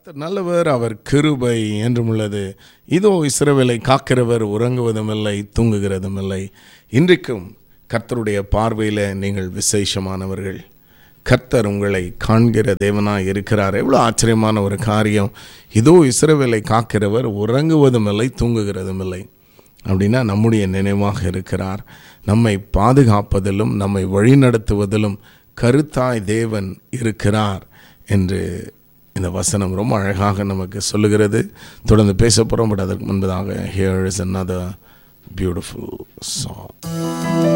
கர்த்தர் நல்லவர் அவர் கிருபை என்றும் உள்ளது இதோ இஸ்ரவேலை காக்கிறவர் உறங்குவதும் இல்லை தூங்குகிறதும் இல்லை இன்றைக்கும் கர்த்தருடைய பார்வையில் நீங்கள் விசேஷமானவர்கள் கர்த்தர் உங்களை காண்கிற தேவனாய் இருக்கிறார் எவ்வளோ ஆச்சரியமான ஒரு காரியம் இதோ இஸ்ரவேலை காக்கிறவர் உறங்குவதும் இல்லை தூங்குகிறதும் இல்லை அப்படின்னா நம்முடைய நினைவாக இருக்கிறார் நம்மை பாதுகாப்பதிலும் நம்மை வழிநடத்துவதிலும் கருத்தாய் தேவன் இருக்கிறார் என்று இந்த வசனம் ரொம்ப அழகாக நமக்கு சொல்லுகிறது தொடர்ந்து பேச போகிறோம் பட் அதற்கு முன்பதாக here is another beautiful song